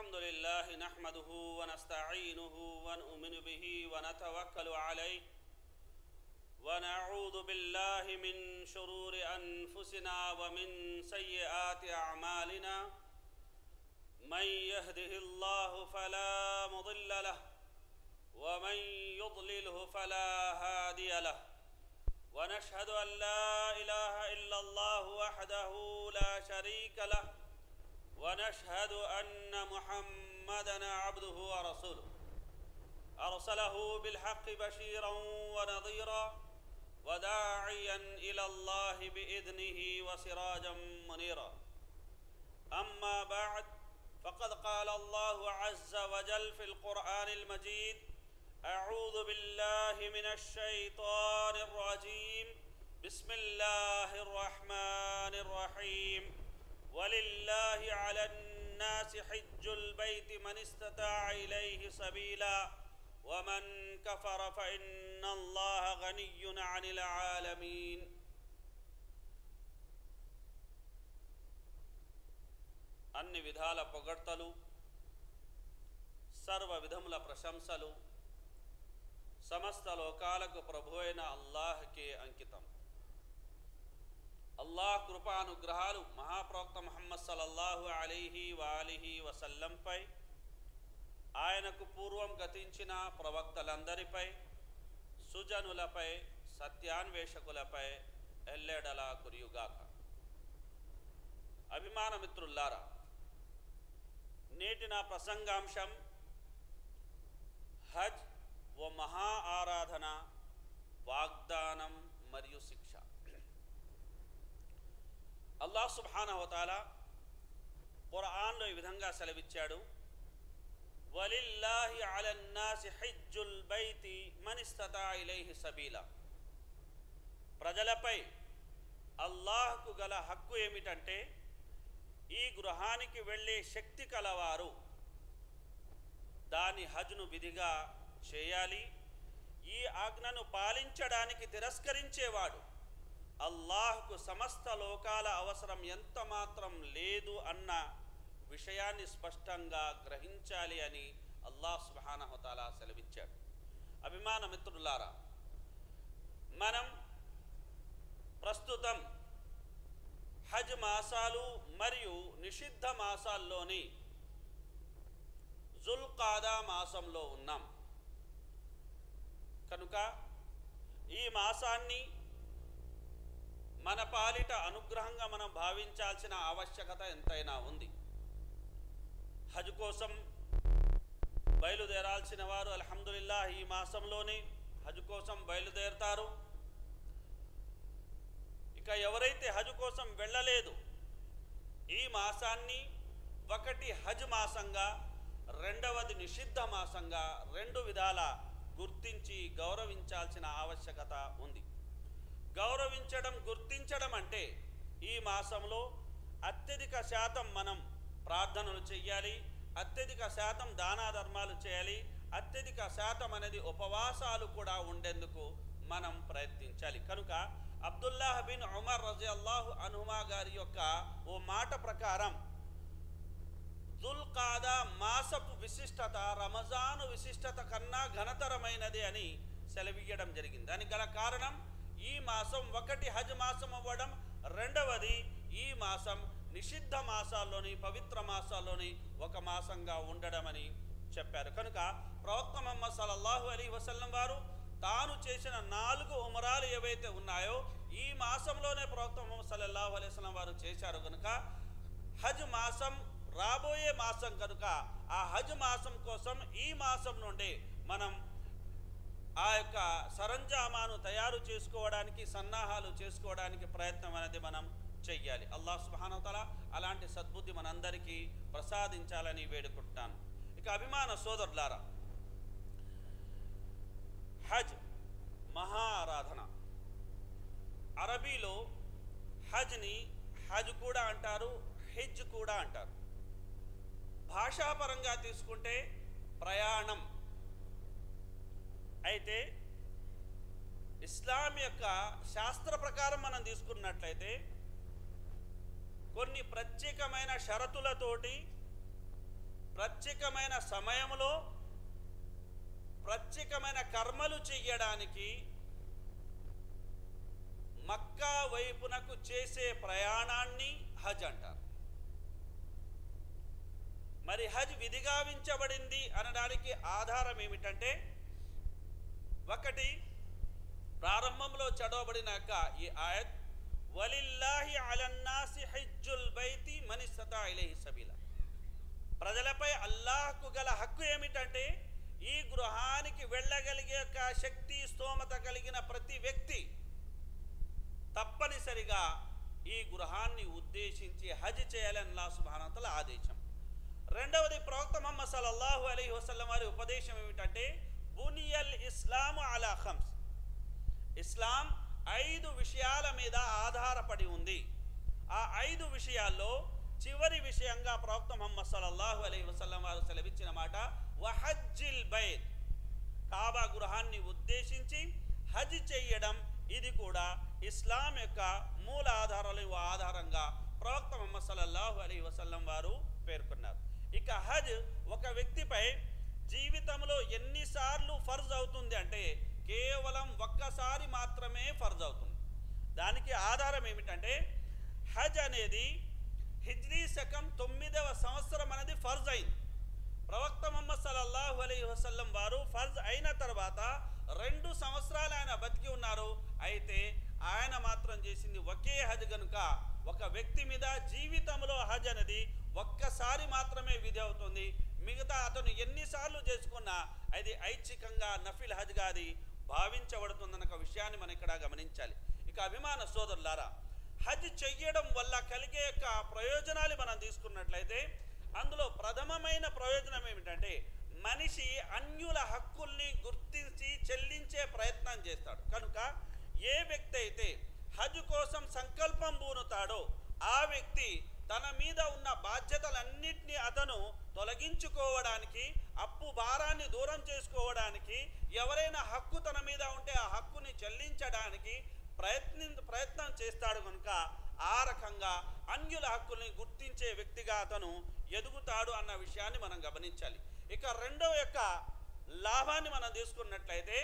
الحمد لله نحمده ونستعينه ونؤمن به ونتوكل عليه ونعوذ بالله من شرور أنفسنا ومن سيئات أعمالنا من يهده الله فلا مضل له ومن يضلله فلا هادي له ونشهد أن لا إله إلا الله وحده لا شريك له ونشهد أن محمدا عبده ورسوله أرسله بالحق بشيرا ونظيرا وداعيا إلى الله بإذنه وسراجا منيرا أما بعد فقد قال الله عز وجل في القرآن المجيد أعوذ بالله من الشيطان الرجيم بسم الله الرحمن الرحيم ولله على الناس حج البيت من استطاع إليه سبيلا ومن كفر فإن الله غني عن العالمين అన్ని విధాల పొగడ్తలు సర్వ విధముల ప్రశంసలు సమస్త లోకాలకు ప్రభు అయిన అల్లాహ్కే అంకితం అల్లాహ్ కృపానుగ్రహాలు మహాప్రవక్త ముహమ్మద్ సల్లల్లాహు అలీహి వాలిహి వసల్లంపై ఆయనకు పూర్వం గతించిన ప్రవక్తలందరిపై సుజనులపై సత్యాన్వేషకులపై ఎల్లెడలా కురియుగాక అభిమానమిత్రుల్లారా నేటి నా ప్రసంగాంశం హజ్ ఓ మహా ఆరాధన వాగ్దానం మరియు శిక్ష అల్లాహ్ సుబానవతాల ఖురాన్లో ఈ విధంగా సెలవిచ్చాడు వలిల్లాహి అలన్నాసి హజ్జుల్ బైతి మనిస్తతా ఇలైహి సబీలా ప్రజలపై అల్లాహ్కు గల హక్కు ఏమిటంటే ఈ గృహానికి వెళ్ళే శక్తి కలవారు దాని హజ్ను విధిగా చేయాలి ఈ ఆజ్ఞను పాలించడానికి తిరస్కరించేవాడు అల్లాహ్కు సమస్త లోకాల అవసరం ఎంత మాత్రం లేదు అన్న విషయాన్ని స్పష్టంగా గ్రహించాలి అని అల్లాహ్ సుబానహతాలా సెలవిచ్చాడు అభిమాన మిత్రులారా మనం ప్రస్తుతం హజ్ మాసాలు మరియు నిషిద్ధ మాసాల్లోని జుల్కాదా మాసంలో ఉన్నాం కనుక ఈ మాసాన్ని మన పాలిట అనుగ్రహంగా మనం భావించాల్సిన ఆవశ్యకత ఎంతైనా ఉంది హజ్ కోసం బయలుదేరాల్సిన వారు అల్హమ్దుల్లా ఈ మాసంలోనే హజ్ కోసం బయలుదేరుతారు ఇక ఎవరైతే హజ్ కోసం వెళ్ళలేదు ఈ మాసాన్ని ఒకటి హజ్ మాసంగా రెండవది నిషిద్ధ మాసంగా రెండు విధాల గుర్తించి గౌరవించాల్సిన ఆవశ్యకత ఉంది గౌరవించడం గుర్తించడం అంటే ఈ మాసంలో అత్యధిక శాతం మనం ప్రార్థనలు చెయ్యాలి అత్యధిక శాతం దానా ధర్మాలు చేయాలి అత్యధిక శాతం అనేది ఉపవాసాలు కూడా ఉండేందుకు మనం ప్రయత్నించాలి కనుక అబ్దుల్లాహ్ బిన్ ఉమర్ రజి అల్లాహు అనుమా గారి యొక్క ఓ మాట ప్రకారం దుల్కాదా మాసపు విశిష్టత రమజాను విశిష్టత కన్నా ఘనతరమైనది అని సెలవియ్యడం జరిగింది దానికి గల కారణం ఈ మాసం ఒకటి హజ్ మాసం అవ్వడం రెండవది ఈ మాసం నిషిద్ధ మాసాల్లోని పవిత్ర మాసాల్లోని ఒక మాసంగా ఉండడమని చెప్పారు కనుక ప్రవక్త మహమ్మద్ సల్లల్లాహు అలీ వసల్లం వారు తాను చేసిన నాలుగు ఉమరాలు ఏవైతే ఉన్నాయో ఈ మాసంలోనే ప్రవక్త ముహమ్మద్ సల్లల్లాహు అలైహి వసల్లం వారు చేశారు కనుక హజ్ మాసం రాబోయే మాసం కనుక ఆ హజ్ మాసం కోసం ఈ మాసం నుండి మనం ఆ యొక్క సరంజామాను తయారు చేసుకోవడానికి సన్నాహాలు చేసుకోవడానికి ప్రయత్నం అనేది మనం చెయ్యాలి అల్లాహ్ సుబానతల అలాంటి సద్బుద్ధి మనందరికీ ప్రసాదించాలని వేడుకుంటున్నాను ఇక అభిమాన సోదరులారా హజ్ మహా ఆరాధన అరబీలో హజ్ని హజ్ కూడా అంటారు హెజ్ కూడా అంటారు భాషాపరంగా తీసుకుంటే ప్రయాణం అయితే ఇస్లాం యొక్క శాస్త్ర ప్రకారం మనం తీసుకున్నట్లయితే కొన్ని ప్రత్యేకమైన షరతులతోటి ప్రత్యేకమైన సమయంలో ప్రత్యేకమైన కర్మలు చెయ్యడానికి మక్కా వైపునకు చేసే ప్రయాణాన్ని హజ్ అంటారు మరి హజ్ విధిగావించబడింది అనడానికి ఆధారం ఏమిటంటే ఒకటి ప్రారంభంలో చదవబడినాక ఈ ఆయత్ వలిల్లాహి అలన్నాసి హజ్జుల్ బైతి మనిస్తతా ఇలైహి సబీల ప్రజలపై అల్లాహకు గల హక్కు ఏమిటంటే ఈ గృహానికి వెళ్ళగలిగే యొక్క శక్తి స్తోమత కలిగిన ప్రతి వ్యక్తి తప్పనిసరిగా ఈ గృహాన్ని ఉద్దేశించి హజ్ చేయాలని అల్లాహ్ సుబ్హానహు వ తఆలా ఆదేశం రెండవది ప్రవక్త ముహమ్మద్ సల్లల్లాహు అలైహి వసల్లం వారి ఉపదేశం ఏమిటంటే బునియల్ ఇస్లాము అలా ఖమ్స్ ఇస్లాం ఐదు విషయాల మీద ఆధారపడి ఉంది ఆ ఐదు విషయాల్లో చివరి విషయంగా ప్రవక్త ముహమ్మద్ సల్లల్లాహు అలైహి వసల్లం వారు సెలవిచ్చిన మాట వహజ్జిల్ బైత్ కాబా గృహాన్ని ఉద్దేశించి హజ్ చేయడం ఇది కూడా ఇస్లాం యొక్క మూల ఆధారాలు ఆధారంగా ప్రవక్త ముహమ్మద్ సల్లల్లాహు అలైహి వసల్లం వారు పేర్కొన్నారు ఇక హజ్ ఒక వ్యక్తిపై జీవితంలో ఎన్నిసార్లు ఫర్జ్ అవుతుంది అంటే కేవలం ఒక్కసారి మాత్రమే ఫర్జ్ అవుతుంది దానికి ఆధారం ఏమిటంటే హజ్ అనేది హిజ్రీ శకం తొమ్మిదవ సంవత్సరం అనేది ఫర్జ్ అయింది ప్రవక్త ముహమ్మద్ సల్లల్లాహు అలైహి వసల్లం వారు ఫర్జ్ అయిన తర్వాత రెండు సంవత్సరాలు ఆయన బతికి ఉన్నారు అయితే ఆయన మాత్రం చేసింది ఒకే హజ్ కనుక ఒక వ్యక్తి మీద జీవితంలో హజ్ అనేది ఒక్కసారి మాత్రమే విధి అవుతుంది మిగతా అతను ఎన్నిసార్లు చేసుకున్నా అది ఐచ్ఛికంగా నఫిల్ హజ్గా అది భావించబడుతుందన్న ఒక విషయాన్ని మనం ఇక్కడ గమనించాలి ఇక అభిమాన సోదరులారా హజ్ చెయ్యడం వల్ల కలిగే యొక్క ప్రయోజనాలు మనం తీసుకున్నట్లయితే అందులో ప్రథమమైన ప్రయోజనం ఏమిటంటే మనిషి అన్యుల హక్కుల్ని గుర్తించి చెల్లించే ప్రయత్నం చేస్తాడు కనుక ఏ వ్యక్తి అయితే హజ్ కోసం సంకల్పం పూనుతాడో ఆ వ్యక్తి తన మీద ఉన్న బాధ్యతలన్నింటినీ అతను తొలగించుకోవడానికి అప్పు భారాన్ని దూరం చేసుకోవడానికి ఎవరైనా హక్కు తన మీద ఉంటే ఆ హక్కుని చెల్లించడానికి ప్రయత్ని ప్రయత్నం చేస్తాడు కనుక ఆ రకంగా అన్యుల హక్కుల్ని గుర్తించే వ్యక్తిగా అతను ఎదుగుతాడు అన్న విషయాన్ని మనం గమనించాలి ఇక రెండవ యొక్క లాభాన్ని మనం తీసుకున్నట్లయితే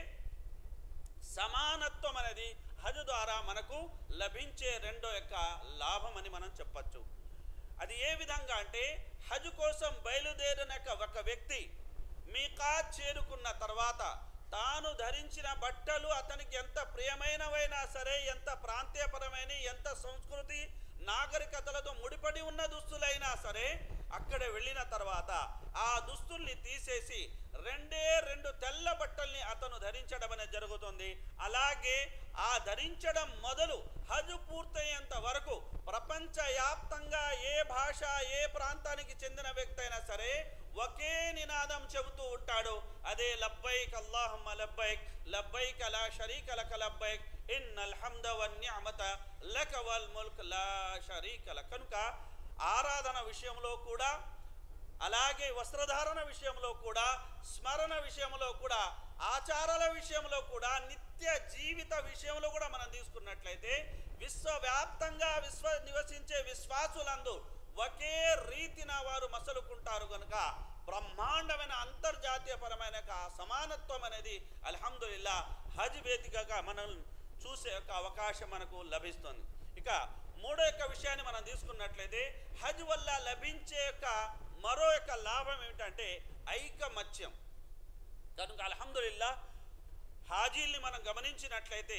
సమానత్వం అనేది హజ్ ద్వారా మనకు లభించే రెండో యొక్క లాభం అని మనం చెప్పచ్చు అది ఏ విధంగా అంటే హజ్ కోసం బయలుదేరిన యొక్క ఒక వ్యక్తి మీకాత్ చేరుకున్న తర్వాత తాను ధరించిన బట్టలు అతనికి ఎంత ప్రియమైనవైనా సరే ఎంత ప్రాంతీయపరమైన ఎంత సంస్కృతి నాగరికతలతో ముడిపడి ఉన్న దుస్తులైనా సరే అక్కడ వెళ్ళిన తర్వాత ఆ దుస్తుల్ని తీసేసి రెండే రెండు తెల్ల బట్టల్ని అతను ధరించడం అనేది జరుగుతుంది అలాగే ఆ ధరించడం మొదలు హజ్ పూర్తయ్యేంత వరకు ప్రపంచవ్యాప్తంగా ఏ భాష ఏ ప్రాంతానికి చెందిన వ్యక్తి అయినా సరే ఒకే నినాదం చెబుతూ ఉంటాడు అదే లబ్బైక్ అల్లాహమ్మ లబ్బైక్ లబ్బైక్ లా షరీక లక లబ్బైక్ ఇన్నల్ హమ్ద వన్ నిఅమత లక వల్ ముల్క్ లా షరీక లక కనుక ఆరాధన విషయంలో కూడా అలాగే వస్త్రధారణ విషయంలో కూడా స్మరణ విషయంలో కూడా ఆచారాల విషయంలో కూడా నిత్య జీవిత విషయంలో కూడా మనం తీసుకున్నట్లయితే విశ్వవ్యాప్తంగా విశ్వ నివసించే విశ్వాసులందు ఒకే రీతిన వారు మసలుకుంటారు కనుక బ్రహ్మాండమైన అంతర్జాతీయపరమైన యొక్క సమానత్వం అనేది అల్హమ్దుల్లా హజ్ వేదికగా మనం చూసే యొక్క అవకాశం మనకు లభిస్తుంది ఇక మూడో యొక్క విషయాన్ని మనం తీసుకున్నట్లయితే హజ్ వల్ల లభించే యొక్క మరో యొక్క లాభం ఏమిటంటే ఐకమత్యం కనుక అల్హమ్దుల్లా హాజీల్ని మనం గమనించినట్లయితే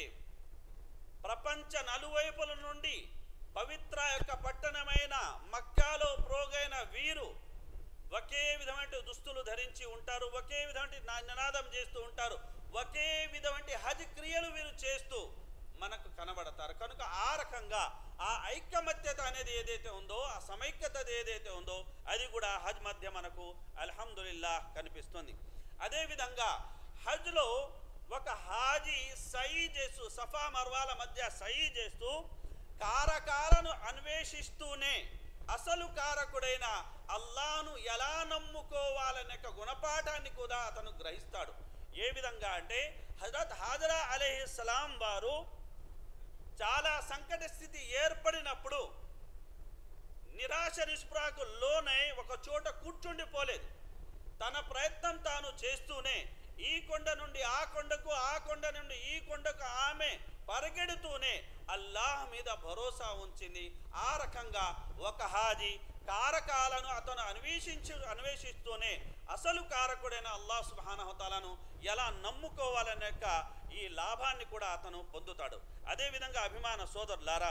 ప్రపంచ నలువైపుల నుండి పవిత్ర యొక్క పట్టణమైన మక్కాలో ప్రోగైన వీరు ఒకే విధమైన దుస్తులు ధరించి ఉంటారు ఒకే విధమైన నా- నినాదం చేస్తూ ఉంటారు ఒకే విధమైన హజ్ క్రియలు వీరు చేస్తూ మనకు కనబడతారు కనుక ఆ రకంగా ఆ ఐకమత్యత అనేది ఏదైతే ఉందో ఆ సమైక్యత ఏదైతే ఉందో అది కూడా హజ్ మధ్య మనకు అల్హమ్దుల్లా కనిపిస్తుంది అదేవిధంగా హజ్లో ఒక హాజీ సై చేస్తూ సఫా మర్వాల మధ్య సై చేస్తూ కారకాలను అన్వేషిస్తూనే అసలు కారకుడైన అల్లాను ఎలా నమ్ముకోవాలనే యొక్క గుణపాఠాన్ని కూడా అతను గ్రహిస్తాడు ఏ విధంగా అంటే హజరత్ హాజరా అలీహిస్సలాం వారు చాలా సంకట స్థితి ఏర్పడినప్పుడు నిరాశ నిస్పృహకు లోనై ఒక చోట కూర్చుండిపోలేదు తన ప్రయత్నం తాను చేస్తూనే ఈ కొండ నుండి ఆ కొండకు ఆ కొండ నుండి ఈ కొండకు ఆమె పరిగెడుతూనే అల్లాహ్ మీద భరోసా ఉంచింది ఆ రకంగా ఒక హాజీ కారకాలను అతను అన్వేషించు అన్వేషిస్తూనే అసలు కారకుడైన అల్లాహ్ సుబానహతాలను ఎలా నమ్ముకోవాలనే యొక్క ఈ లాభాన్ని కూడా అతను పొందుతాడు అదేవిధంగా అభిమాన సోదరులారా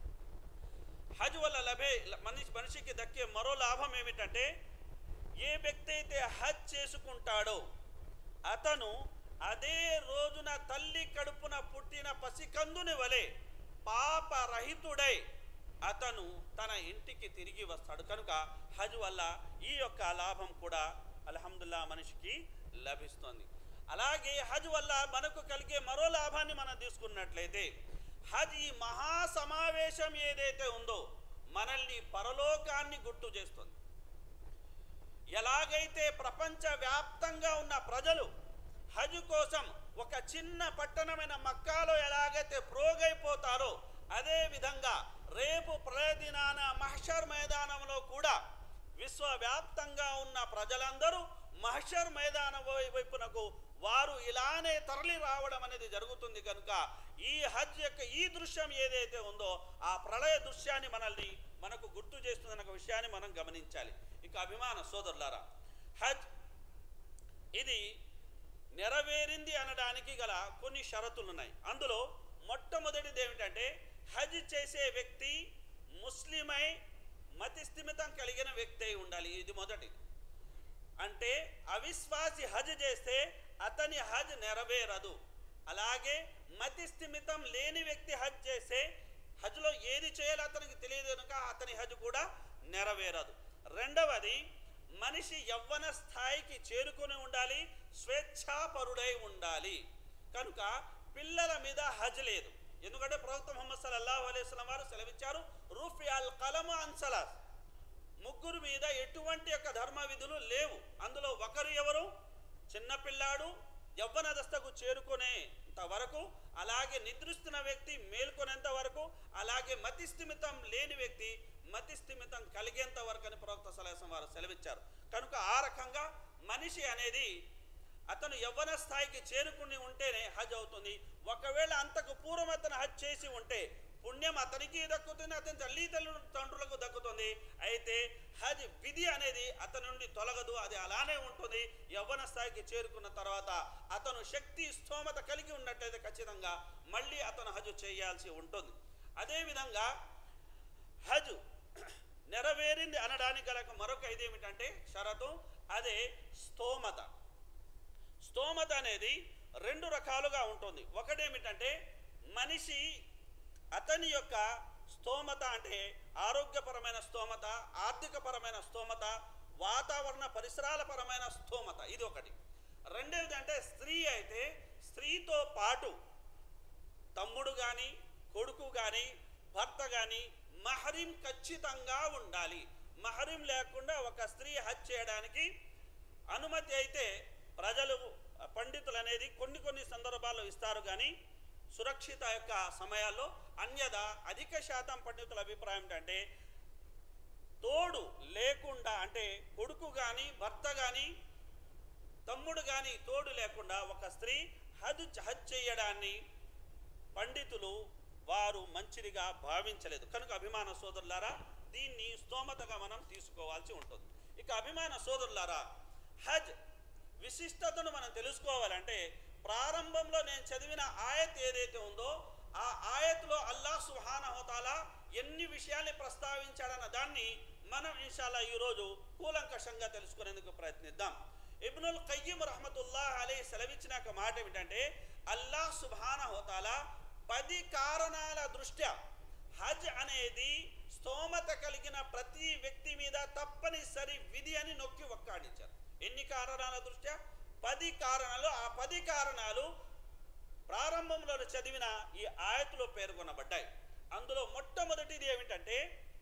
హజ్ వల్ల లభే మనిషి మనిషికి దక్కే మరో లాభం ఏమిటంటే ఏ వ్యక్తి అయితే హజ్ చేసుకుంటాడో అతను అదే రోజున తల్లి కడుపున పుట్టిన పసికందుని వలె పాపరహితుడై అతను తన ఇంటికి తిరిగి వస్తాడు కనుక హజ్ వల్ల ఈ యొక్క లాభం కూడా అల్హమ్దుల్లా మనిషికి లభిస్తుంది అలాగే హజ్ వల్ల మనకు కలిగే మరో లాభాన్ని మనం తీసుకున్నట్లయితే హజ్ ఈ మహా సమావేశం ఏదైతే ఉందో మనల్ని పరలోకాన్ని గుర్తు చేస్తుంది ఎలాగైతే ప్రపంచ వ్యాప్తంగా ఉన్న ప్రజలు హజ్ కోసం ఒక చిన్న పట్టణమైన మక్కాలో ఎలాగైతే ప్రోగైపోతారో అదే విధంగా రేపు ప్రయదినాన మహషర్ మైదానంలో కూడా విశ్వవ్యాప్తంగా ఉన్న ప్రజలందరూ మహషర్ మైదానం వై- వైపునకు వారు ఇలానే తరలి రావడం అనేది జరుగుతుంది కనుక ఈ హజ్ యొక్క ఈ దృశ్యం ఏదైతే ఉందో ఆ ప్రళయ దృశ్యాన్ని మనల్ని మనకు గుర్తు చేస్తుందన్న ఒక విషయాన్ని మనం గమనించాలి ఇక అభిమాన సోదరులారా హజ్ ఇది నెరవేరింది అనడానికి గల కొన్ని షరతులు ఉన్నాయి అందులో మొట్టమొదటిది ఏమిటంటే హజ్ చేసే వ్యక్తి ముస్లిమై మతి స్థిమితం కలిగిన వ్యక్తి అయి ఉండాలి ఇది మొదటిది అంటే అవిశ్వాసి హజ్ చేస్తే అతని హజ్ నెరవేరదు అలాగే మతి స్థిమితం లేని వ్యక్తి హజ్ చేస్తే హజ్లో ఏది చేయాలో అతనికి తెలియదు కనుక అతని హజ్ కూడా నెరవేరదు రెండవది మనిషి యవ్వన స్థాయికి చేరుకొని ఉండాలి స్వేచ్ఛాపరుడై ఉండాలి కనుక పిల్లల మీద హజ్ లేదు ఎందుకంటే ప్రవక్త ముహమ్మద్ సల్లల్లాహు అలైహి వసల్లం వారు సెలవిచ్చారు రూఫి అల్ కలము అన్సలాస్ ముగ్గురు మీద ఎటువంటి యొక్క ధర్మ విధులు లేవు అందులో ఒకరు ఎవరు చిన్నపిల్లాడు యవ్వన దశకు చేరుకునేంత వరకు అలాగే నిద్రిస్తున్న వ్యక్తి మేల్కొనేంత వరకు అలాగే మతి స్థిమితం లేని వ్యక్తి మతి స్థిమితం కలిగేంత వరకు అని ప్రవక్త సలహం వారు సెలవిచ్చారు కనుక ఆ రకంగా మనిషి అనేది అతను యవ్వన స్థాయికి చేరుకుని ఉంటేనే హజ్ అవుతుంది ఒకవేళ అంతకు పూర్వం అతను హజ్ చేసి ఉంటే పుణ్యం అతనికి దక్కుతుంది అతని తల్లి తండ్రులకు దక్కుతుంది అయితే హజ్ విధి అనేది అతని నుండి తొలగదు అది అలానే ఉంటుంది యవ్వన స్థాయికి చేరుకున్న తర్వాత అతను శక్తి స్తోమత కలిగి ఉన్నట్లయితే ఖచ్చితంగా మళ్ళీ అతను హజ్ చేయాల్సి ఉంటుంది అదేవిధంగా హజ్ నెరవేరింది అనడానికి గల మరొక ఇది ఏమిటంటే షరతు అదే స్తోమత స్తోమత అనేది రెండు రకాలుగా ఉంటుంది ఒకటేమిటంటే మనిషి అతని యొక్క స్తోమత అంటే ఆరోగ్యపరమైన స్తోమత ఆర్థికపరమైన స్తోమత వాతావరణ పరిసరాల పరమైన స్తోమత ఇది ఒకటి రెండవది అంటే స్త్రీ అయితే స్త్రీతో పాటు తమ్ముడు కానీ కొడుకు కానీ భర్త కానీ మహరిం ఖచ్చితంగా ఉండాలి మహరిం లేకుండా ఒక స్త్రీ హజ్ చేయడానికి అనుమతి అయితే ప్రజలు పండితులు అనేది కొన్ని కొన్ని సందర్భాల్లో ఇస్తారు కానీ సురక్షిత యొక్క సమయాల్లో అన్యద అధిక శాతం పండితుల అభిప్రాయం ఏంటంటే తోడు లేకుండా అంటే కొడుకు కానీ భర్త కానీ తమ్ముడు కానీ తోడు లేకుండా ఒక స్త్రీ హజ్ హజ్ చేయడాన్ని పండితులు వారు మంచిదిగా భావించలేదు కనుక అభిమాన సోదరులారా దీన్ని స్తోమతగా మనం తీసుకోవాల్సి ఉంటుంది ఇక అభిమాన సోదరులారా హజ్ విశిష్టతను మనం తెలుసుకోవాలంటే ప్రారంభంలో నేను చదివిన ఆయత్ ఏదైతే ఉందో ఆ ఆయత్లో అల్లాహ్ సుహానహోతాలా ఎన్ని విషయాల్ని ప్రస్తావించాడన్న దాన్ని మనం ఇన్షాల్లా ఈరోజు కూలంకషంగా తెలుసుకునేందుకు ప్రయత్నిద్దాం ఇబ్నుల్ కయ్యం రహమతుల్లాహ్ అలీ సెలవిచ్చిన ఒక మాట ఏమిటంటే అల్లాహ్ సుబానహోతాలా పది కారణాల దృష్ట్యా హజ్ అనేది స్తోమత కలిగిన ప్రతి వ్యక్తి మీద తప్పనిసరి విధి అని నొక్కి ఒక్కాడించారు ఎన్ని కారణాల దృష్ట్యా పది కారణాలు ఆ పది కారణాలు ప్రారంభంలో చదివిన ఈ ఆయతులో పేర్కొనబడ్డాయి అందులో మొట్టమొదటిది ఏమిటంటే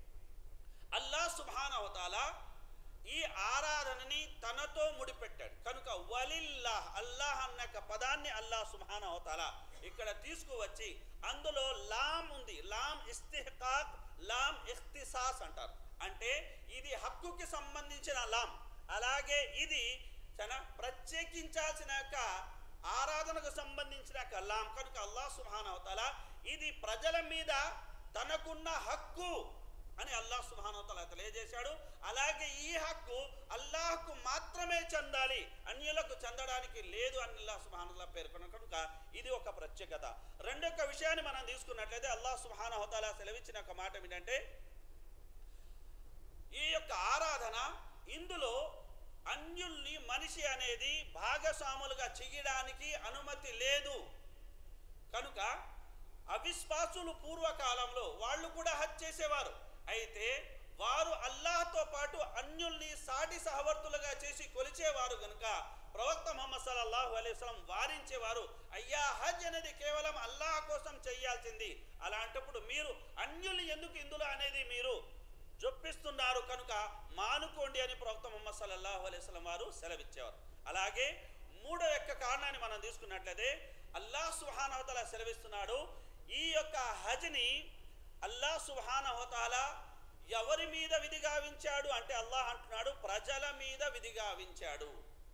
అల్లా సుభానవతాల ఈ ఆరాధనని తనతో ముడిపెట్టాడు కనుక వలిల్లాహ్ అల్లాహ్ అన్న యొక్క పదాన్ని అల్లా సుభానవతాల ఇక్కడ తీసుకువచ్చి అందులో లామ్ ఉంది లామ్ ఇస్తిహకాక్ లామ్ ఇఖ్తిసాస్ అంటారు అంటే ఇది హక్కుకి సంబంధించిన లాం అలాగే ఇది తన ప్రత్యేకించాల్సిన యొక్క ఆరాధనకు సంబంధించిన యొక్క లాం కనుక అల్లాహ్ సుహానవతల ఇది ప్రజల మీద తనకున్న హక్కు అని అల్లాహ్ సుహానవతల తెలియజేశాడు అలాగే ఈ హక్కు అల్లాహ్కు మాత్రమే చెందాలి అన్యులకు చెందడానికి లేదు అని అల్లాహ్ సుహానతల పేర్కొన్న కనుక ఇది ఒక ప్రత్యేకత రెండొక విషయాన్ని మనం తీసుకున్నట్లయితే అల్లాహ్ సుహానవతల సెలవిచ్చిన ఒక మాట ఏంటంటే ఈ యొక్క ఆరాధన ఇందులో అన్యుల్ని మనిషి అనేది భాగస్వాములుగా చెయ్యడానికి అనుమతి లేదు కనుక అవిశ్వాసులు పూర్వకాలంలో వాళ్ళు కూడా హజ్ చేసేవారు అయితే వారు అల్లాహ్తో పాటు అన్యుల్ని సాటి సహవర్తులుగా చేసి కొలిచేవారు కనుక ప్రవక్త ముహమ్మద్ సల్లల్లాహు అలైహి వసల్లం వారించేవారు అయ్యా హజ్ అనేది కేవలం అల్లాహ్ కోసం చేయాల్సింది అలాంటప్పుడు మీరు అన్యుల్ని ఎందుకు ఇందులో అనేది మీరు జొప్పిస్తున్నారు కనుక మానుకోండి అని ప్రవక్త ముహమ్మద్ సల్లల్లాహు అలైహి వసల్లం వారు సెలవిచ్చేవారు అలాగే మూడో యొక్క కారణాన్ని మనం తీసుకున్నట్లయితే అల్లాహ్ సుహానవతల సెలవిస్తున్నాడు ఈ యొక్క హజ్ని అల్లాహ్ సుహానవతాల ఎవరి మీద విధిగావించాడు అంటే అల్లాహ్ అంటున్నాడు ప్రజల మీద విధిగావించాడు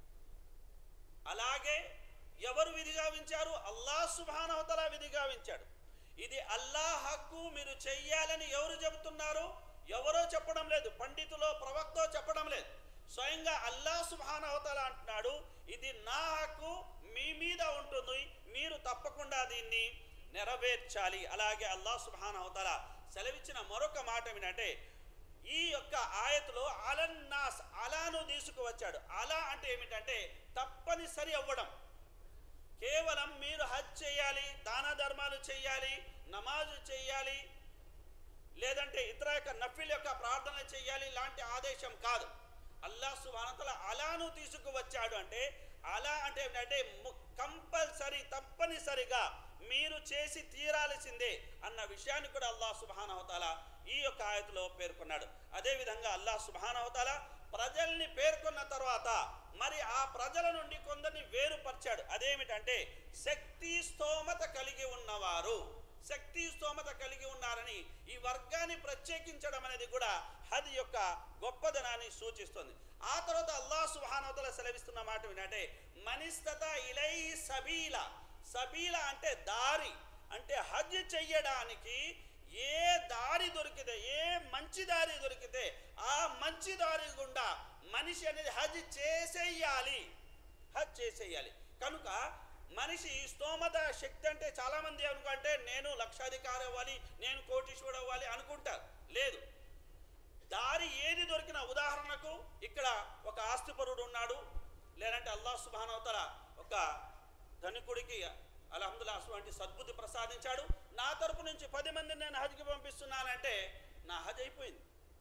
అలాగే ఎవరు విధిగావించారు అల్లాహ్ సుభానవతల విధిగావించాడు ఇది అల్లాహ్ హక్కు మీరు చెయ్యాలని ఎవరు చెబుతున్నారు ఎవరో చెప్పడం లేదు పండితులో ప్రవక్తో చెప్పడం లేదు స్వయంగా అల్లాహ్ సుభానవతల అంటున్నాడు ఇది నా హక్కు మీ మీద ఉంటుంది మీరు తప్పకుండా దీన్ని నెరవేర్చాలి అలాగే అల్లాహ్ సుభానవతల సెలవిచ్చిన మరొక మాట ఏమిటంటే ఈ యొక్క ఆయతలో అలన్నాస్ అలాను తీసుకువచ్చాడు అలా అంటే ఏమిటంటే తప్పనిసరి అవ్వడం కేవలం మీరు హజ్ చేయాలి దాన ధర్మాలు చేయాలి నమాజు చేయాలి లేదంటే ఇతర యొక్క నఫిల్ యొక్క ప్రార్థన చేయాలి లాంటి ఆదేశం కాదు అల్లాహ్ సుబానతల అలాను తీసుకువచ్చాడు అంటే అలా అంటే ఏంటంటే కంపల్సరీ తప్పనిసరిగా మీరు చేసి తీరాల్సిందే అన్న విషయాన్ని కూడా అల్లాహ్ సుబానవతాల ఈ యొక్క ఆయతలో పేర్కొన్నాడు అదేవిధంగా అల్లాహ్ సుబానవతాల ప్రజల్ని పేర్కొన్న తర్వాత మరి ఆ ప్రజల నుండి కొందరిని వేరుపరిచాడు అదేమిటంటే శక్తి స్తోమత కలిగి ఉన్నవారు శక్తి స్తోమత కలిగి ఉన్నారని ఈ వర్గాన్ని ప్రత్యేకించడం అనేది కూడా హద్ యొక్క గొప్పదనాన్ని సూచిస్తుంది ఆ తర్వాత అల్లాహ్ సుహానవతల సెలవిస్తున్న మాట వినంటే మనిస్తత ఇలై సబీల సబీల అంటే దారి అంటే హజ్ చెయ్యడానికి ఏ దారి దొరికితే ఏ మంచి దారి దొరికితే ఆ మంచి దారి గుండా మనిషి అనేది హజ్ చేసేయాలి హజ్ చేసేయాలి కనుక మనిషి స్తోమత శక్తి అంటే చాలా మంది అనుకుంటే నేను లక్షాధికారి అవ్వాలి నేను కోటీశ్వరుడు అవ్వాలి అనుకుంటారు లేదు దారి ఏది దొరికిన ఉదాహరణకు ఇక్కడ ఒక ఆస్తిపరుడు ఉన్నాడు లేదంటే అల్లాహ్ సుబానవతల ఒక ధనికుడికి అలహమ్దుల్లా అటువంటి సద్బుద్ధి ప్రసాదించాడు నా తరపు నుంచి పది మందిని నేను హజ్కి పంపిస్తున్నానంటే నా హజ్ అయిపోయింది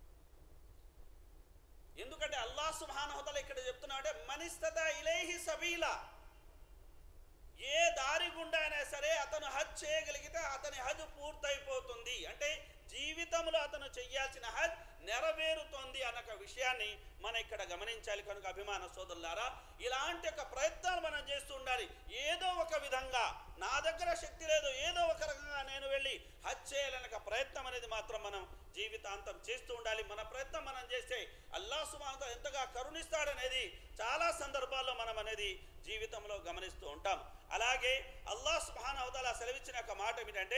ఎందుకంటే అల్లాహ్ సుబానవతల ఇక్కడ చెప్తున్నాడే మనిస్తత ఇలేహి సబీలా ఏ దారి గుండా అయినా సరే అతను హజ్ చేయగలిగితే అతని హజ్ పూర్తయిపోతుంది అంటే జీవితంలో అతను చెయ్యాల్సిన హజ్ నెరవేరుతోంది అన్న విషయాన్ని మనం ఇక్కడ గమనించాలి కనుక అభిమాన సోదరులారా ఇలాంటి ఒక ప్రయత్నాలు మనం చేస్తూ ఉండాలి ఏదో ఒక విధంగా నా దగ్గర శక్తి లేదు ఏదో ఒక రకంగా నేను వెళ్ళి హజ్ చేయాలనే ఒక ప్రయత్నం అనేది మాత్రం మనం జీవితాంతం చేస్తూ ఉండాలి మన ప్రయత్నం మనం చేస్తే అల్లా సుమాంతో ఎంతగా కరుణిస్తాడనేది చాలా సందర్భాల్లో మనం అనేది జీవితంలో గమనిస్తూ ఉంటాం అలాగే అల్లా సుహాన్ అవతాల సెలవిచ్చిన ఒక మాట ఏమిటంటే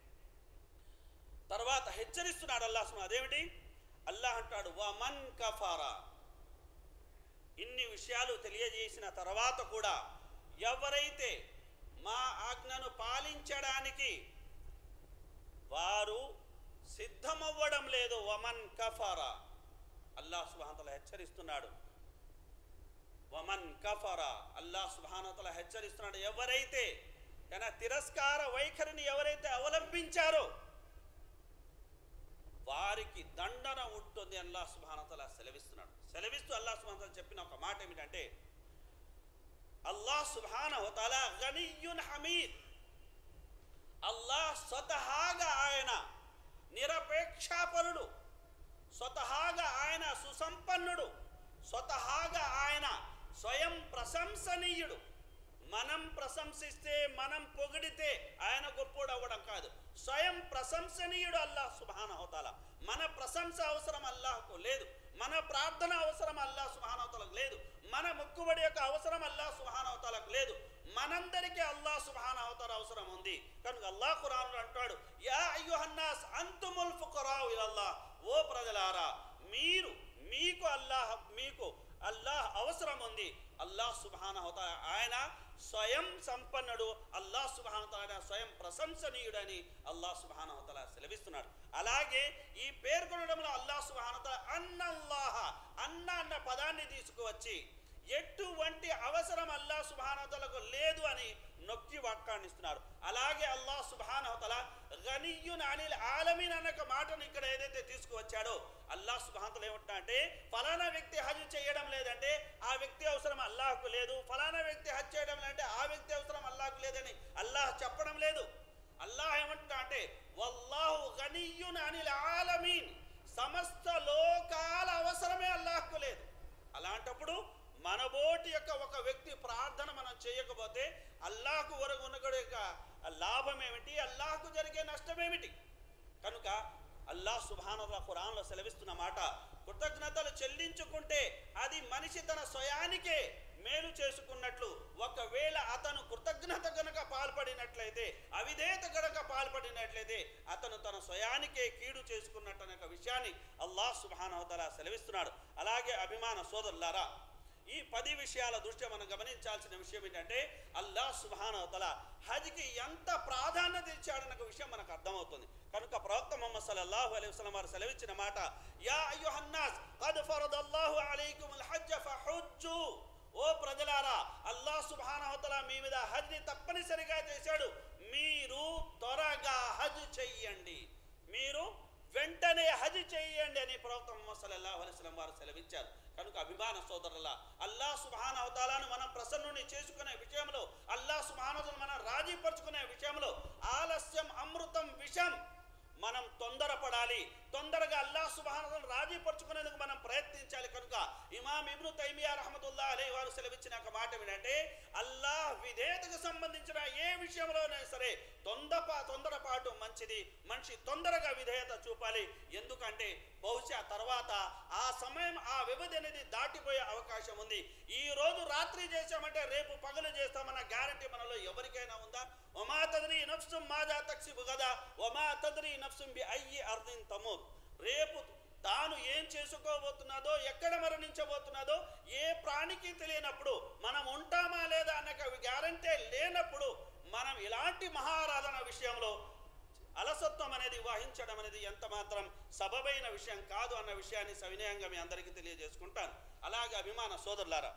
తర్వాత హెచ్చరిస్తున్నాడు అల్లా సుమా అదేమిటి అల్లాహ్ అంటాడు వమన్ కఫారా ఇన్ని విషయాలు తెలియజేసిన తర్వాత కూడా ఎవరైతే మా ఆజ్ఞను పాలించడానికి వారు సిద్ధమవ్వడం లేదు వమన్ కఫారా అల్లాహ్ సుబానతల హెచ్చరిస్తున్నాడు వమన్ కఫరా అల్లాహ్ సుబానతల హెచ్చరిస్తున్నాడు ఎవరైతే తన తిరస్కార వైఖరిని ఎవరైతే అవలంబించారో వారికి దండన ఉంటుంది అల్లాహ్ సుబానతల సెలవిస్తున్నాడు సెలవిస్తూ అల్లాహ్ సుబానతల చెప్పిన ఒక మాట ఏమిటంటే అల్లాహ్ సుబానవతల గనియున్ హమీద్ అల్లాహ్ స్వతహాగా ఆయన నిరపేక్షాపరుడు స్వతహాగా ఆయన సుసంపన్నుడు స్వతహాగా ఆయన స్వయం ప్రశంసనీయుడు మనం ప్రశంసిస్తే మనం పొగిడితే ఆయన గొప్పోడు అవ్వడం కాదు స్వయం ప్రశంసనీయుడు అల్లాహ్ సుబానవతాల మన ప్రశంస అవసరం అల్లాహకు లేదు మన ప్రార్థన అవసరం అల్లాహ్ సుబానవతలకు లేదు మన మొక్కుబడి యొక్క అవసరం అల్లాహ్ సుబానవతలకు లేదు మనందరికీ అల్లాహ్ సుబానవతాల అవసరం ఉంది కనుక అల్లాహ్ ఖురాన్ అంటాడు యా అయ్యుహన్నాస్ అంతుముల్ ఫుకరావు ఇలల్లాహ్ ఓ ప్రజలారా మీరు మీకు అల్లాహ్ మీకు అల్లాహ్ అవసరం ఉంది అల్లాహ్ సుబానహత ఆయన స్వయం సంపన్నుడు అల్లాహ్ సుబానత స్వయం ప్రశంసనీయుడని అల్లాహ్ సుబానహతల సెలవిస్తున్నాడు అలాగే ఈ పేర్కొనడంలో అల్లాహ్ సుబానత అన్నల్లాహ అన్న అన్న పదాన్ని తీసుకువచ్చి ఎటువంటి అవసరం అల్లాహ్ సుబానతలకు లేదు అని నొక్కి వాక్యాన్నిస్తున్నారు అలాగే అల్లాహ్ సుబానహతల గనియున్ అనిల్ ఆలమీన్ అన్న ఒక మాటను ఇక్కడ ఏదైతే తీసుకువచ్చాడో అల్లాహ్ సుబానతలు ఏమంటా అంటే ఫలానా వ్యక్తి హజ్ చేయడం లేదంటే ఆ వ్యక్తి అవసరం అల్లాహకు లేదు ఫలానా వ్యక్తి హజ్ చేయడం లేదంటే ఆ వ్యక్తి అవసరం అల్లాహకు లేదని అల్లాహ్ చెప్పడం లేదు అల్లాహ్ ఏమంటా అంటే వల్లాహు గనియున్ అనిల్ ఆలమీన్ సమస్త లోకాల అవసరమే అల్లాహకు లేదు అలాంటప్పుడు మనబోటి యొక్క ఒక వ్యక్తి ప్రార్థన మనం చేయకపోతే అల్లాహకు వరకు ఉన్న యొక్క లాభం ఏమిటి అల్లాహకు జరిగే నష్టం ఏమిటి కనుక అల్లాహ్ సుబానుల్లా ఖురాన్లో సెలవిస్తున్న మాట కృతజ్ఞతలు చెల్లించుకుంటే అది మనిషి తన స్వయానికే మేలు చేసుకున్నట్లు ఒకవేళ అతను కృతజ్ఞత గనక పాల్పడినట్లయితే అవిధేత గనక పాల్పడినట్లయితే అతను తన స్వయానికే కీడు చేసుకున్నట్టు అనే ఒక విషయాన్ని అల్లాహ్ సుబానవతల సెలవిస్తున్నాడు అలాగే అభిమాన సోదరులారా ఈ పది విషయాల దృష్ట్యా మనం గమనించాల్సిన విషయం ఏంటంటే అల్లాహ్ సుబానవతల హజ్కి ఎంత ప్రాధాన్యత ఇచ్చాడన్న ఒక విషయం మనకు అర్థమవుతుంది కనుక ప్రవక్త ముహమ్మద్ సల్లల్లాహు అలైహి వసల్లం వారు సెలవిచ్చిన మాట యా అయ్యుహన్నాస్ ఖద్ ఫరదల్లాహు అలైకుముల్ హజ్జ ఫహుజ్జు ఓ ప్రజలారా అల్లాహ్ సుబ్హానహువతఆలా మీ మీద హజ్ని తప్పనిసరిగా చేశాడు మీరు త్వరగా హజ్ చెయ్యండి మీరు వెంటనే హజ్ చెయ్యండి అని ప్రవక్త ముహమ్మద్ సల్లల్లాహు అలైహి వసల్లం వారు సెలవిచ్చారు కనుక అభిమాన సోదరుల అల్లాహ్ సుబ్హానహువతఆలాను మనం ప్రసన్నుని చేసుకునే విషయంలో అల్లాహ్ సుబ్హానహువతఆలా మనం రాజీపరుచుకునే విషయంలో ఆలస్యం అమృతం విషం మనం తొందరపడాలి తొందరగా అల్లాహ్ సుబ్హానహువతఆలా రాజీపరుచుకునేందుకు మనం ప్రయత్నించాలి కనుక ఇమాం ఇబ్ను తైమియా రహమతుల్లా అలై వారు సెలవిచ్చిన ఒక మాట ఏంటంటే అల్లాహ్ విధేయతకు సంబంధించిన ఏ విషయంలోనైనా సరే తొందరపా తొందరపాటు మంచిది మనిషి తొందరగా విధేయత చూపాలి ఎందుకంటే బహుశా తర్వాత ఆ సమయం ఆ వ్యవధి అనేది దాటిపోయే అవకాశం ఉంది ఈ రోజు రాత్రి చేశామంటే రేపు పగలు చేస్తామన్న గ్యారంటీ మనలో ఎవరికైనా ఉందా ఒమా తద్రి నఫ్సుం మాజా తక్సిబు గదా ఒమా తద్రి నఫ్సుం బి అయ్యి అర్దిన్ తమూర్ రేపు తాను ఏం చేసుకోబోతున్నదో ఎక్కడ మరణించబోతున్నదో ఏ ప్రాణికి తెలియనప్పుడు మనం ఉంటామా లేదా అన్న గ్యారంటీ లేనప్పుడు మనం ఇలాంటి మహారాధన విషయంలో అలసత్వం అనేది వహించడం అనేది ఎంత మాత్రం సబబైన విషయం కాదు అన్న విషయాన్ని సవినయంగా మీ అందరికీ తెలియజేసుకుంటాను అలాగే అభిమాన సోదరులారా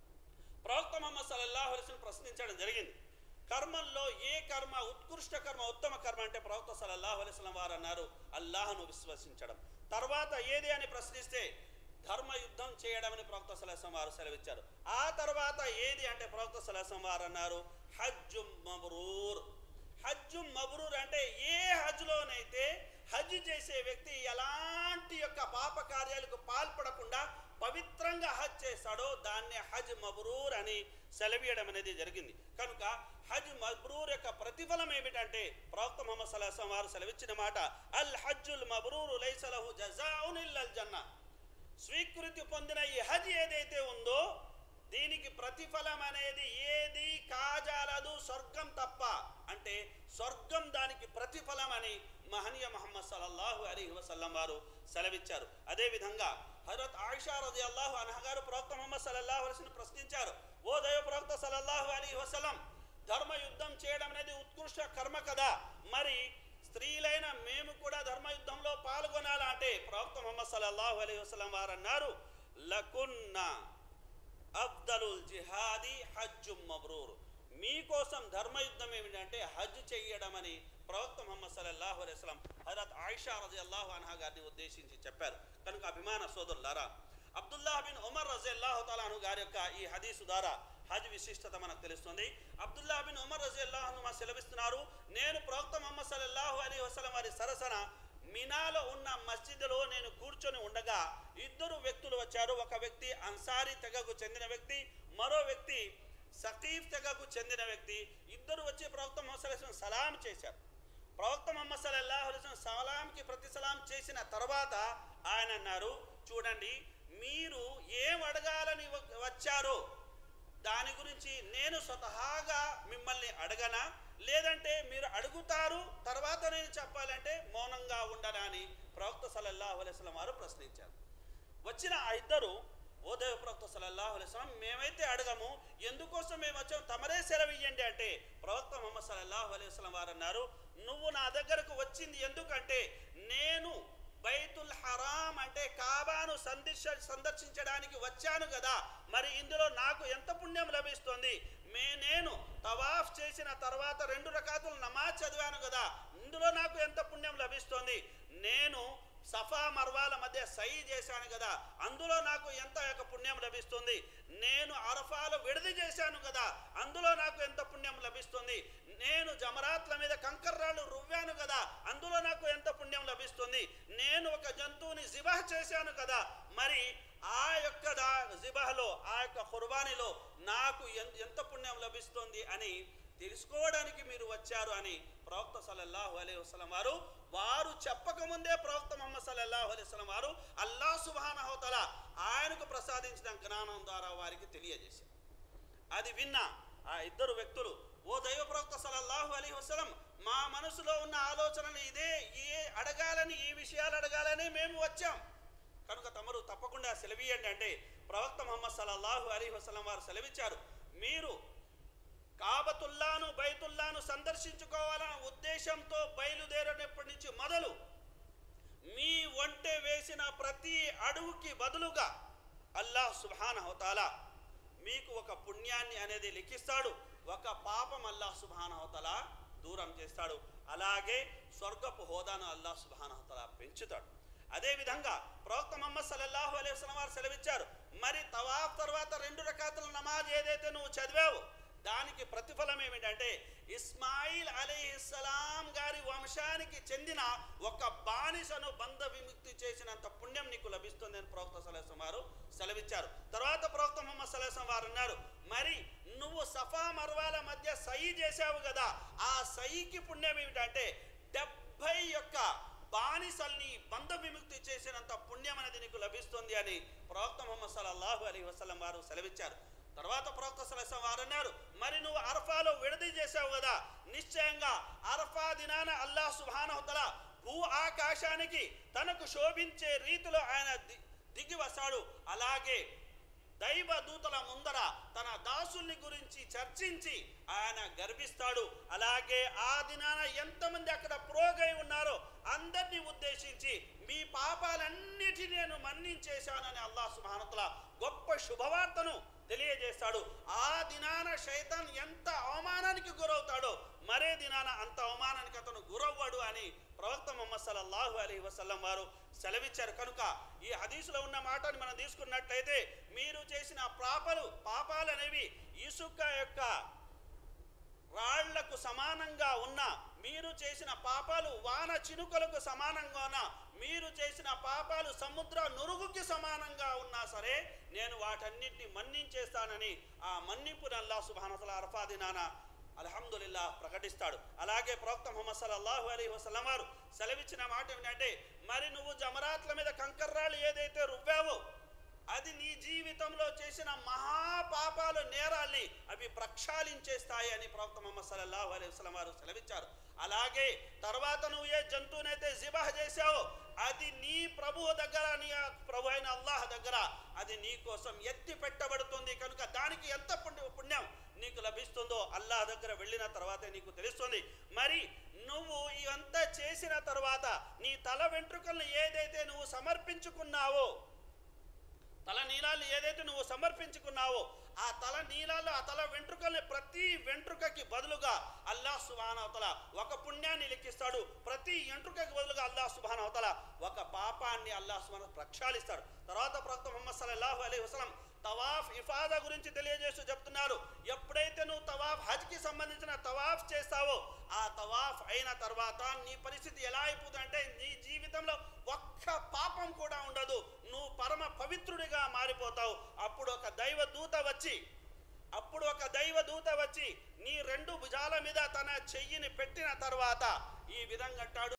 ప్రవక్త మహమ్మద్ సల్లల్లాహు అలైహి వసల్లం ప్రశ్నించడం జరిగింది కర్మల్లో ఏ కర్మ ఉత్కృష్ట కర్మ ఉత్తమ కర్మ అంటే ప్రవక్త సల్లల్లాహు అలైహి వసల్లం వారు అన్నారు అల్లాహను విశ్వసించడం తర్వాత ఏది అని ప్రశ్నిస్తే ధర్మ యుద్ధం చేయడం అని ప్రవక్త సలహం వారు సెలవిచ్చారు ఆ తర్వాత ఏది అంటే ప్రవక్త సలహం వారు అన్నారు హజ్జు మబ్రూర్ హజ్జు మబ్రూర్ అంటే ఏ హజ్లోనైతే హజ్ చేసే వ్యక్తి ఎలాంటి యొక్క పాప కార్యాలకు పాల్పడకుండా పవిత్రంగా హజ్ చేస్తాడో దాన్ని హజ్ మబ్రూర్ అని సెలవీయడం అనేది జరిగింది కనుక హజ్ మబ్రూర్ యొక్క ప్రతిఫలం ఏమిటంటే ప్రవక్త ముహమ్మద్ సల్లాహం వారు సెలవిచ్చిన మాట అల్ హజ్జుల్ మబ్రూరు లైసలహు జజాఉన్ ఇల్లల్ జన్నా స్వీకృతి పొందిన ఈ హజ్ ఏదైతే ఉందో దీనికి ప్రతిఫలం అనేది ఏది కాజాలదు స్వర్గం తప్ప అంటే స్వర్గం దానికి ప్రతిఫలం అని మహనీయ మహమ్మద్ సల్లల్లాహు అలీహి వసల్లం వారు సెలవిచ్చారు అదే విధంగా హజరత్ ఆయిషా రది అల్లాహు అనహ గారు ప్రవక్త ముహమ్మద్ సల్లల్లాహు అలైహిని ప్రశ్నించారు ఓ దైవ ప్రవక్త సల్లల్లాహు అలీహి వసల్లం ధర్మ యుద్ధం చేయడం అనేది ఉత్కృష్ట కర్మ కదా మరి స్త్రీలైన మేము కూడా ధర్మ యుద్ధంలో పాల్గొనాలా అంటే ప్రవక్త ముహమ్మద్ సల్లల్లాహు అలైహి వసల్లం వారు అన్నారు లకున్నా అఫ్దలుల్ జిహాది హజ్జు మబ్రూర్ మీకోసం ధర్మయుద్ధం ఏమిటంటే హజ్ చెయ్యడం అని ప్రవక్త ముహమ్మద్ సల్లల్లాహు అలైహి వసల్లం హజరత్ ఆయిషా రజల్లాహు అన్హా గారిని ఉద్దేశించి చెప్పారు కనుక అభిమాన సోదరులారా అబ్దుల్లాహ్ బిన్ ఉమర్ రజల్లాహు తాలాను గారి యొక్క ఈ హదీసు ద్వారా హజ్ విశిష్టత మనకు తెలుస్తుంది అబ్దుల్లా బిన్ ఉమర్ రజల్లాహు మా సెలవిస్తున్నారు నేను ప్రవక్త ముహమ్మద్ సల్లల్లాహు అలైహి వసల్లం వారి సరసన మినాలో ఉన్న మస్జిద్లో నేను కూర్చొని ఉండగా ఇద్దరు వ్యక్తులు వచ్చారు ఒక వ్యక్తి అన్సారీ తెగకు చెందిన వ్యక్తి మరో వ్యక్తి సకీఫ్ తెగకు చెందిన వ్యక్తి ఇద్దరు వచ్చి ప్రవక్త మొహమ్మద్ సలాం చేశారు ప్రవక్త మొహమ్మద్ సల్లల్లాహు అలైహి వసల్లం సలాంకి ప్రతి సలాం చేసిన తర్వాత ఆయన అన్నారు చూడండి మీరు ఏం అడగాలని వ- వచ్చారో దాని గురించి నేను స్వతహాగా మిమ్మల్ని అడగనా లేదంటే మీరు అడుగుతారు తర్వాత నేను చెప్పాలంటే మౌనంగా ఉండనా అని ప్రవక్త సల్లల్లాహు అలైహి వసల్లం వారు ప్రశ్నించారు వచ్చిన ఆ ఇద్దరు ఓ దేవ ప్రవక్త సల్లల్లాహు అలైహి వసల్లం మేమైతే అడగము ఎందుకోసం మేము వచ్చాము తమరే సెలవు ఇయ్యండి అంటే ప్రవక్త ముహమ్మద్ సల్లల్లాహు అలైహి వసల్లం వారు అన్నారు నువ్వు నా దగ్గరకు వచ్చింది ఎందుకంటే నేను బైతుల్ హరాం అంటే కాబాను సందర్శ సందర్శించడానికి వచ్చాను కదా మరి ఇందులో నాకు ఎంత పుణ్యం లభిస్తుంది మే నేను తవాఫ్ చేసిన తర్వాత రెండు రకాతులు నమాజ్ చదివాను కదా ఇందులో నాకు ఎంత పుణ్యం లభిస్తుంది నేను సఫా మర్వాల మధ్య సై చేశాను కదా అందులో నాకు ఎంత యొక్క పుణ్యం లభిస్తుంది నేను అరఫాలు విడిది చేశాను కదా అందులో నాకు ఎంత పుణ్యం లభిస్తుంది నేను జమరాత్ల మీద కంకర్రాళ్ళు రువ్వాను కదా అందులో నాకు ఎంత పుణ్యం లభిస్తుంది నేను ఒక జంతువుని జిబాహ్ చేశాను కదా మరి ఆ యొక్క దా- జిబాహ్లో ఆ యొక్క ఖుర్బానీలో నాకు ఎన్- ఎంత పుణ్యం లభిస్తుంది అని తెలుసుకోవడానికి మీరు వచ్చారు అని ప్రవక్త సల్లల్లాహు అలైహి వసల్లం వారు వారు చెప్పకముందే ప్రవక్త ముహమ్మద్ సల్లల్లాహు అలైహి వసల్లం వారు అల్లా సుబ్హానహు తల ఆయనకు ప్రసాదించిన జ్ఞానం ద్వారా వారికి తెలియజేశారు అది విన్న ఆ ఇద్దరు వ్యక్తులు ఓ దైవ ప్రవక్త సల్లల్లాహు అలైహి వసల్లం మా మనసులో ఉన్న ఆలోచనలు ఇదే ఏ అడగాలని ఈ విషయాలు అడగాలని మేము వచ్చాం కనుక తమరు తప్పకుండా సెలవీయండి అంటే ప్రవక్త ముహమ్మద్ సల్లల్లాహు అలైహి వసల్లం వారు సెలవిచ్చారు మీరు కాబతుల్లాను బైతుల్లాను సందర్శించుకోవాలన్న ఉద్దేశంతో బయలుదేరినప్పటి నుంచి మొదలు మీ ఒంటె వేసిన ప్రతి అడుగుకి బదులుగా అల్లాహ్ సుబ్హానహు తాలా మీకు ఒక పుణ్యాన్ని అనేది లిఖిస్తాడు ఒక పాపం అల్లాహ్ సుబ్హానహు తాలా దూరం చేస్తాడు అలాగే స్వర్గపు హోదాను అల్లాహ్ సుబ్హానహు తాలా పెంచుతాడు అదేవిధంగా ప్రవక్త మహమ్మద్ సల్లల్లాహు అలైహి వసల్లం వారు సెలవిచ్చారు మరి తవాఫ్ తర్వాత రెండు రకాతుల నమాజ్ ఏదైతే నువ్వు చదివావో దానికి ప్రతిఫలం ఏమిటంటే ఇస్మాయిల్ అలీహిస్సలాం గారి వంశానికి చెందిన ఒక బానిసను బంధ విముక్తి చేసినంత పుణ్యం నీకు లభిస్తుంది అని ప్రవక్త సలహం వారు సెలవిచ్చారు తర్వాత ప్రవక్త ముహమ్మద్ సలహం వారు అన్నారు మరి నువ్వు సఫా మర్వాల మధ్య సై చేశావు కదా ఆ సైకి పుణ్యం ఏమిటంటే డెబ్బై యొక్క బానిసల్ని బంధ విముక్తి చేసినంత పుణ్యం అనేది నీకు లభిస్తుంది అని ప్రవక్త ముహమ్మద్ సల్లల్లాహు అలైహి వసల్లం వారు సెలవిచ్చారు తర్వాత ప్రవక్త సలహం వారు అన్నారు మరి నువ్వు అరఫాలో విడది చేసావు కదా నిశ్చయంగా అరఫా దినాన అల్లాహ్ సుబ్హానహుతల భూ ఆకాశానికి తనకు శోభించే రీతిలో ఆయన ది- దిగి వస్తాడు అలాగే దైవ దూతల ముందర తన దాసుల్ని గురించి చర్చించి ఆయన గర్విస్తాడు అలాగే ఆ దినాన ఎంతమంది అక్కడ ప్రోగై ఉన్నారో అందరినీ ఉద్దేశించి మీ పాపాలన్నిటినీ నేను మన్నించేశానని అల్లాహ్ సుబ్హానతుల గొప్ప శుభవార్తను తెలియజేస్తాడు ఆ దినాన శైతాన్ ఎంత అవమానానికి గురవుతాడో మరే దినాన అంత అవమానానికి అతను గురవ్వడు అని ప్రవక్త ముహమ్మద్ సల్లల్లాహు అలైహి వసల్లం వారు సెలవిచ్చారు కనుక ఈ హదీసులో ఉన్న మాటని మనం తీసుకున్నట్లయితే మీరు చేసిన పాపలు పాపాలు అనేవి ఇసుక యొక్క రాళ్లకు సమానంగా ఉన్న మీరు చేసిన పాపాలు వాన చినుకలకు సమానంగా ఉన్న మీరు చేసిన పాపాలు సముద్ర నురుగుకి సమానంగా ఉన్నా సరే నేను వాటన్నిటిని మన్నించేస్తానని ఆ మన్నింపుని అల్లా సుబానతల అరఫా దినాన అల్హమ్దుల్లా ప్రకటిస్తాడు అలాగే ప్రవక్త ముహమ్మద్ సల్లల్లాహు అలైహి వసల్లం వారు సెలవిచ్చిన మాట ఏమిటంటే మరి నువ్వు జమరాత్ల మీద కంకర్రాళ్ళు ఏదైతే రువ్వావో అది నీ జీవితంలో చేసిన మహాపాపాలు నేరాల్ని అవి ప్రక్షాళించేస్తాయి అని ప్రవక్త ముహమ్మద్ సల్లల్లాహు అలైహి వసల్లం వారు సెలవిచ్చారు అలాగే తర్వాత నువ్వు ఏ జంతువునైతే జిబాహ్ చేశావో అది నీ ప్రభువు దగ్గర నీ ప్రభు అయిన అల్లాహ్ దగ్గర అది నీ కోసం ఎత్తి పెట్టబడుతుంది కనుక దానికి ఎంత పుణ్య- పుణ్యం నీకు లభిస్తుందో అల్లాహ్ దగ్గర వెళ్ళిన తర్వాతే నీకు తెలుస్తుంది మరి నువ్వు ఇవంతా చేసిన తర్వాత నీ తల వెంట్రుకలను ఏదైతే నువ్వు సమర్పించుకున్నావో తల నీలాలు ఏదైతే నువ్వు సమర్పించుకున్నావో ఆ తల నీలాలు ఆ తల వెంట్రుకల్ని ప్రతి వెంట్రుకకి బదులుగా అల్లాహ్ సుబానవతల ఒక పుణ్యాన్ని లెక్కిస్తాడు ప్రతి వెంట్రుకకి బదులుగా అల్లాహ్ సుబానవతల ఒక పాపాన్ని అల్లాహ్ సుబాన ప్రక్షాళిస్తాడు తర్వాత ప్రవక్త ముహమ్మద్ సల్లల్లాహు అలైహి వసల్లం తవాఫ్ ఇఫాదా గురించి తెలియజేస్తూ చెప్తున్నారు ఎప్పుడైతే నువ్వు తవాఫ్ హజ్కి సంబంధించిన తవాఫ్ చేస్తావో ఆ తవాఫ్ అయిన తర్వాత నీ పరిస్థితి ఎలా అయిపోతుంది అంటే నీ జీవితంలో ఒక్క పాపం కూడా ఉండదు నువ్వు పరమ పవిత్రుడిగా మారిపోతావు అప్పుడు ఒక దైవ దూత వచ్చి అప్పుడు ఒక దైవ దూత వచ్చి నీ రెండు భుజాల మీద తన చెయ్యిని పెట్టిన తర్వాత ఈ విధంగా అంటాడు